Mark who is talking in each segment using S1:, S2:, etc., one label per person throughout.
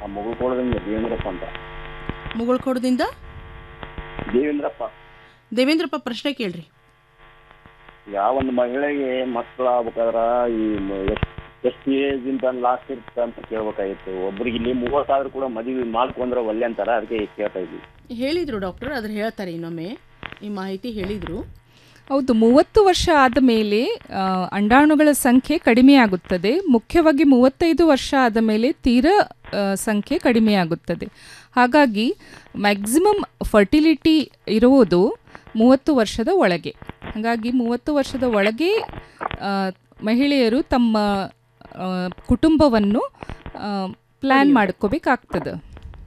S1: ಆ ಮುಗುಳ್ಕೋಳದಿಂದ ದೇವೇಂದ್ರಪ್ಪ ಅಂತ
S2: ಮುಗುಳ್ಕೋಡದಿಂದ
S1: ದೇವೇಂದ್ರಪ್ಪ
S2: ದೇವೇಂದ್ರಪ್ಪ ಪ್ರಶ್ನೆ ಕೇಳ್ರಿ
S1: ಯಾವ ಒಂದು ಮಹಿಳೆಗೆ ಮಕ್ಕಳು ಆಗ್ಬೇಕಾದ್ರ ಈ ಎಷ್ಟು ಏಜ್ ಇಂದ ಲಾಸ್ಟ್ ಇರುತ್ತೆ ಅಂತ ಕೇಳ್ಬೇಕಾಗಿತ್ತು ಒಬ್ರಿಗೆ ಇಲ್ಲಿ ಮೂವತ್ತಾದ್ರೂ ಕೂಡ ಮದುವೆ ಮಾಡ್ಕೊಂಡ್ರೆ ಒಲ್ಲೆ ಅಂತಾರ ಅದಕ್ಕೆ ಕೇಳ್ತಾ ಇದ್ವಿ
S2: ಹೇಳಿದರು ಡಾಕ್ಟರ್ ಅದ್ರ ಹೇಳ್ತಾರೆ ಇನ್ನೊಮ್ಮೆ ಈ ಮಾಹಿತಿ ಹೇಳಿದರು
S3: ಹೌದು ಮೂವತ್ತು ವರ್ಷ ಆದ ಮೇಲೆ ಆ, ಅಂಡಾಣುಗಳ ಸಂಖ್ಯೆ ಕಡಿಮೆಯಾಗುತ್ತದೆ ಮುಖ್ಯವಾಗಿ ಮೂವತ್ತೈದು ವರ್ಷ ಆದ ಮೇಲೆ ತೀರಾ ಆ, ಸಂಖ್ಯೆ ಕಡಿಮೆಯಾಗುತ್ತದೆ ಹಾಗಾಗಿ ಮ್ಯಾಕ್ಸಿಮಮ್ ಫರ್ಟಿಲಿಟಿ ಇರುವುದು ಮೂವತ್ತು ವರ್ಷದ ಒಳಗೆ ಹಾಗಾಗಿ ಮೂವತ್ತು ವರ್ಷದ ಒಳಗೆ ಆ, ಮಹಿಳೆಯರು ತಮ್ಮ ಆ, ಕುಟುಂಬವನ್ನು ಪ್ಲ್ಯಾನ್ ಮಾಡ್ಕೋಬೇಕಾಗ್ತದೆ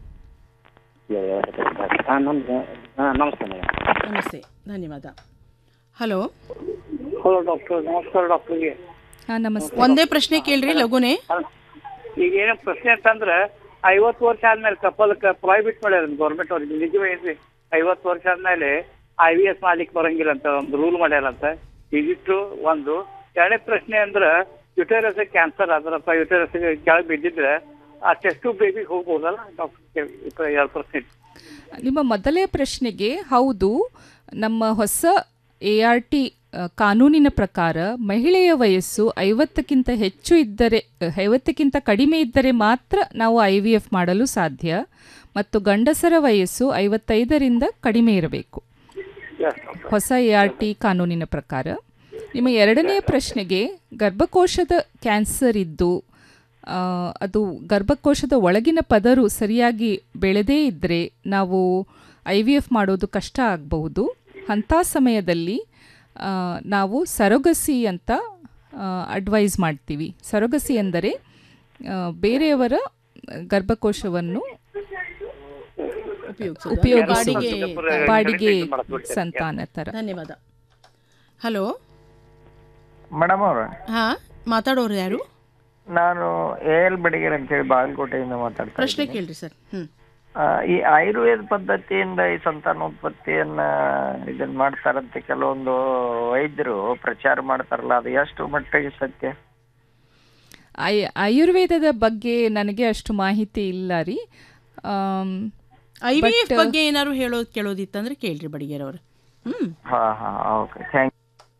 S1: ಹಾಂ ನಮ್ಗೆ ಹಾಂ ನಮಸ್ತೆ ಮೇಡಮ್
S2: ನಮಸ್ತೆ ಧನ್ಯವಾದ ಹಲೋ
S4: ಹಲೋ ಡಾಕ್ಟರ್ ನಮಸ್ಕಾರ ಡಾಕ್ಟರ್ಗೆ
S3: ಹಾಂ ನಮಸ್ತೆ
S2: ಒಂದೇ ಪ್ರಶ್ನೆ ಕೇಳ್ರಿ ಲಘುನೆ
S4: ಈಗ ಏನೋ ಪ್ರಶ್ನೆ ಅಂತಂದ್ರೆ ಐವತ್ತು ವರ್ಷ ಆದ್ಮೇಲೆ ಕಪಲ್ಗೆ ಪ್ರೈವೇಟ್ ಮಾಡ್ಯಾರ ಗೌರ್ಮೆಂಟ್ ಅವ್ರಿಗೆ ನಿಜವೇನ್ರಿ ಐವತ್ತು ವರ್ಷ ಆದ್ಮೇಲೆ ಐ ವಿ ಎಸ್ ಮಾಡ್ಲಿಕ್ಕೆ ಬರಂಗಿಲ್ಲ ಅಂತ ಒಂದು ರೂಲ್ ಮಾಡ್ಯಾರಂತ ಇದಿಟ್ಟು ಒಂದು ಎರಡನೇ ಪ್ರಶ್ನೆ ಅಂದ್ರೆ ಯುಟೇರಸ್ ಕ್ಯಾನ್ಸರ್ ಆದ್ರಪ್ಪ ಯುಟೇರಸ್ ಕೆಳಗೆ ಬಿದ್ದಿದ್ರೆ ಆ ಟೆಸ್ಟು ಬೇಬಿಗೆ ಹೋಗ್ಬೋದಲ್ಲ ಡಾಕ್ಟರ್ ಎರಡು ಪ್ರಶ್ನೆ
S3: ನಿಮ್ಮ ಮೊದಲೇ ಪ್ರಶ್ನೆಗೆ ಹೌದು ನಮ್ಮ ಹೊಸ ಎ ಆರ್ ಟಿ ಕಾನೂನಿನ ಪ್ರಕಾರ ಮಹಿಳೆಯ ವಯಸ್ಸು ಐವತ್ತಕ್ಕಿಂತ ಹೆಚ್ಚು ಇದ್ದರೆ ಐವತ್ತಕ್ಕಿಂತ ಕಡಿಮೆ ಇದ್ದರೆ ಮಾತ್ರ ನಾವು ಐ ವಿ ಎಫ್ ಮಾಡಲು ಸಾಧ್ಯ ಮತ್ತು ಗಂಡಸರ ವಯಸ್ಸು ಐವತ್ತೈದರಿಂದ ಕಡಿಮೆ ಇರಬೇಕು ಹೊಸ ಎ ಆರ್ ಟಿ ಕಾನೂನಿನ ಪ್ರಕಾರ ನಿಮ್ಮ ಎರಡನೆಯ ಪ್ರಶ್ನೆಗೆ ಗರ್ಭಕೋಶದ ಕ್ಯಾನ್ಸರ್ ಇದ್ದು ಆ, ಅದು ಗರ್ಭಕೋಶದ ಒಳಗಿನ ಪದರು ಸರಿಯಾಗಿ ಬೆಳೆದೇ ಇದ್ದರೆ ನಾವು ಐ ವಿ ಎಫ್ ಮಾಡೋದು ಕಷ್ಟ ಆಗಬಹುದು ಅಂಥ ಸಮಯದಲ್ಲಿ ಆ, ನಾವು ಸರೊಗಸಿ ಅಂತ ಅಡ್ವೈಸ್ ಮಾಡ್ತೀವಿ ಸರೊಗಸಿ ಎಂದರೆ ಆ, ಬೇರೆಯವರ ಗರ್ಭಕೋಶವನ್ನು
S2: ಉಪಯೋಗಿಸೋದು.
S3: ಉಪಯೋಗಿಸುವುದು
S2: ಬಾಡಿಗೆ-
S3: ಬಾಡಿಗೆ ಸಂತಾನ ಥರ
S2: ಧನ್ಯವಾದ ಹಲೋ
S5: ಮೇಡಮ್ ಅವ್ರ
S2: ಹಾ ಮಾತಾಡೋರು ಯಾರು
S5: ನಾನು ಎ ಎಲ್ ಬಡಿಗೇರ್ ಅಂತೇಳಿ ಬಾಗಲಕೋಟೆಯಿಂದ ಮಾತಾಡ್ತಾ
S2: ಪ್ರಶ್ನೆ
S5: ಇದ್ದೀನಿ.
S2: ಕೇಳ್ರಿ ಸರ್ ಹ್ಮ್
S5: ಆ, ಈ ಆಯುರ್ವೇದ ಪದ್ಧತಿಯಿಂದ ಈ ಸಂತಾನೋತ್ಪತ್ತಿಯನ್ನ ಇದನ್ನ ಮಾಡ್ತಾರಂತೆ ಕೆಲವೊಂದು ವೈದ್ಯರು ಪ್ರಚಾರ ಮಾಡ್ತಾರಲ್ಲ ಅದು ಎಷ್ಟು ಮಟ್ಟಿಗೆ ಸತ್ಯ
S3: ಆಯ್ ಆಯುರ್ವೇದದ ಬಗ್ಗೆ ನನಗೆ ಅಷ್ಟು ಮಾಹಿತಿ ಇಲ್ಲ ರೀ um,
S2: I V F
S3: but-
S2: ಬಗ್ಗೆ ಏನಾದ್ರು ಹೇಳೋದು ಕೇಳೋದಿತ್ತಂದ್ರೆ ಕೇಳ್ರಿ ಬಡಿಗೇರವ್ರು ಹ್ಮ್
S5: ಹಾ ಹಾ ಓಕೆ ಥ್ಯಾಂಕ್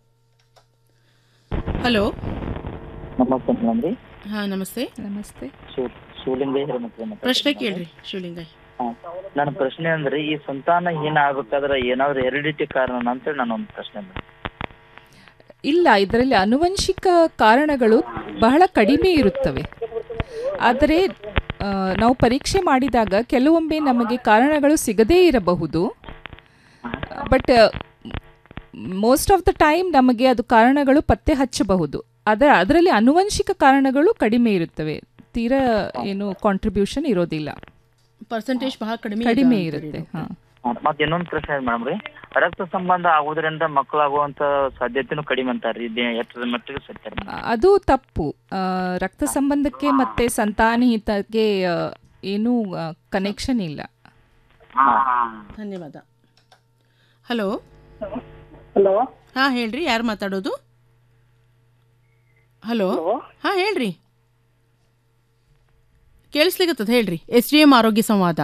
S2: ಹಲೋ
S6: ನಮಸ್ತೆ ಮೇಡಮ್ ರೀ
S2: ಹಾ ನಮಸ್ತೆ
S3: ನಮಸ್ತೆ
S6: ಶಿವಲಿಂಗ ಹಿರೇಮಠ
S2: ಪ್ರಶ್ನೆ ಕೇಳ್ರಿ ಶಿವಲಿಂಗ
S6: ನನ್ನ ಪ್ರಶ್ನೆ ಅಂದ್ರೆ ಈ ಸಂತಾನ ಹೀನ ಆಗ್ಬೇಕಾದ್ರೆ ಏನಾದ್ರು ಹೆರಿಡಿಟಿ ಕಾರಣ ಅಂತೇಳಿ ನಾನು ಒಂದು ಪ್ರಶ್ನೆ ಮಾಡಿ
S3: ಇಲ್ಲ ಇದರಲ್ಲಿ ಆನುವಂಶಿಕ ಕಾರಣಗಳು ಬಹಳ ಕಡಿಮೆ ಇರುತ್ತವೆ ಆದರೆ ಆ, ನಾವು ಪರೀಕ್ಷೆ ಮಾಡಿದಾಗ ಕೆಲವೊಮ್ಮೆ ನಮಗೆ ಕಾರಣಗಳು ಸಿಗದೇ ಇರಬಹುದು but most of the time ನಮಗೆ ಅದು ಕಾರಣಗಳು ಪತ್ತೆ ಹಚ್ಚಬಹುದು ಅದರ ಅದರಲ್ಲಿ ಆನುವಂಶಿಕ ಕಾರಣಗಳು ಕಡಿಮೆ ಇರುತ್ತವೆ ತೀರಾ ಏನು ಕಾಂಟ್ರಿಬ್ಯೂಷನ್ ಇರೋದಿಲ್ಲ
S2: ಪರ್ಸೆಂಟೇಜ್ ಬಹಳ ಕಡಿಮೆ ಇದೆ
S3: ಕಡಿಮೆ
S2: ಅಂತೀರಿ
S3: ಇರುತ್ತೆ
S2: ಡಾಕ್ಟರ್.
S3: ಹಾಂ
S6: ಮತ್ತೆ ಇನ್ನೊಂದು ಪ್ರಶ್ನೆ ಮೇಡಮ್ ರೀ ರಕ್ತ ಸಂಬಂಧ ಆಗೋದ್ರಿಂದ ಮಕ್ಕಳಾಗುವಂತ ಸಾಧ್ಯತೆನೂ ಕಡಿಮೆ ಅಂತಾರ್ರಿ ಇದು ಎಷ್ಟರ ಮಟ್ಟಿಗೆ ಸತ್ಯ ರೀ?
S3: ಅದು ತಪ್ಪು ಆ, ರಕ್ತ ಸಂಬಂಧಕ್ಕೆ ಮತ್ತೆ ಸಂತಾನಹಿತಕ್ಕೆ ಆ, ಏನೂ ಕನೆಕ್ಷನ್ ಇಲ್ಲ
S2: ಧನ್ಯವಾದ ಹಲೋ
S4: ಹಲೋ
S2: ಹಾ ಹೇಳ್ರಿ ಯಾರು ಮಾತಾಡೋದು ಹಲೋ ಹಾ ಹೇಳ್ರಿ ಕೇಳಿಸ್ಲಿಕ್ಕತ್ತದ ಹೇಳ್ರಿ ಎಸ್ ಡಿ ಎಂ ಆರೋಗ್ಯ ಸಂವಾದ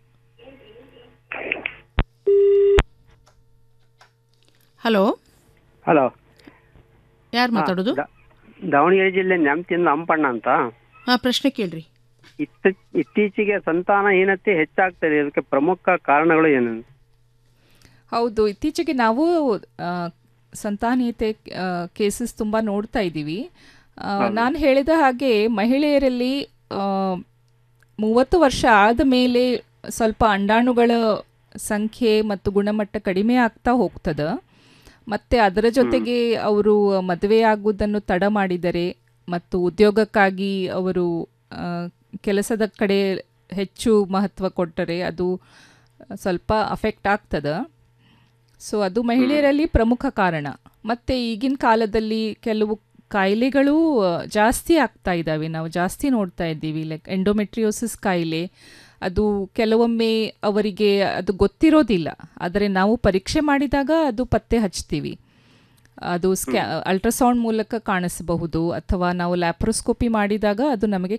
S2: ಹಲೋ
S7: ಹಲೋ
S2: ಯಾರು ಮಾತಾಡೋದು
S7: ದಾವಣಗೆರೆ ಜಿಲ್ಲೆ ನ್ಯಾಮತಿಯಿಂದ ಹಂಪಣ್ಣ ಅಂತ
S2: ಹಾ ಪ್ರಶ್ನೆ ಕೇಳ್ರಿ
S7: ಇತ್ತ ಇತ್ತೀಚೆಗೆ ಸಂತಾನಹೀನತೆ ಹೆಚ್ಚಾಗ್ತದೆ ಇದಕ್ಕೆ ಪ್ರಮುಖ ಕಾರಣಗಳು ಏನು
S3: ಹೌದು ಇತ್ತೀಚೆಗೆ ನಾವು ಆ, ಸಂತಾನೀಯತೆ ಕೇಸಸ್ ತುಂಬ ನೋಡ್ತಾ ಇದ್ದೀವಿ ನಾನು ಹೇಳಿದ ಹಾಗೆ ಮಹಿಳೆಯರಲ್ಲಿ ಆ, ಮೂವತ್ತು ವರ್ಷ ಆದ ಮೇಲೆ ಸ್ವಲ್ಪ ಅಂಡಾಣುಗಳ ಸಂಖ್ಯೆ ಮತ್ತು ಗುಣಮಟ್ಟ ಕಡಿಮೆ ಆಗ್ತಾ ಹೋಗ್ತದೆ ಮತ್ತು ಅದರ ಜೊತೆಗೆ ಅವರು ಮದುವೆ ಆಗುವುದನ್ನು ತಡ ಮಾಡಿದರೆ ಮತ್ತು ಉದ್ಯೋಗಕ್ಕಾಗಿ ಅವರು ಆ, ಕೆಲಸದ ಕಡೆ ಹೆಚ್ಚು ಮಹತ್ವ ಕೊಟ್ಟರೆ ಅದು ಸ್ವಲ್ಪ ಅಫೆಕ್ಟ್ ಆಗ್ತದೆ ಸೊ ಅದು ಮಹಿಳೆಯರಲ್ಲಿ ಪ್ರಮುಖ ಕಾರಣ ಮತ್ತು ಈಗಿನ ಕಾಲದಲ್ಲಿ ಕೆಲವು ಕಾಯಿಲೆಗಳು ಆ, ಜಾಸ್ತಿ ಆಗ್ತಾ ಇದ್ದಾವೆ ನಾವು ಜಾಸ್ತಿ ನೋಡ್ತಾ ಇದ್ದೀವಿ ಲೈಕ್ ಎಂಡೋಮೆಟ್ರಿಯೋಸಿಸ್ ಕಾಯಿಲೆ ಅದು ಕೆಲವೊಮ್ಮೆ ಅವರಿಗೆ ಅದು ಗೊತ್ತಿರೋದಿಲ್ಲ ಆದರೆ ನಾವು ಪರೀಕ್ಷೆ ಮಾಡಿದಾಗ ಅದು ಪತ್ತೆ ಹಚ್ತೀವಿ ಅದು ಸ್ಕ್ಯಾ ಅಲ್ಟ್ರಾಸೌಂಡ್ ಮೂಲಕ ಕಾಣಿಸಬಹುದು ಅಥವಾ ನಾವು ಲ್ಯಾಪ್ರೋಸ್ಕೋಪಿ ಮಾಡಿದಾಗ ಅದು ನಮಗೆ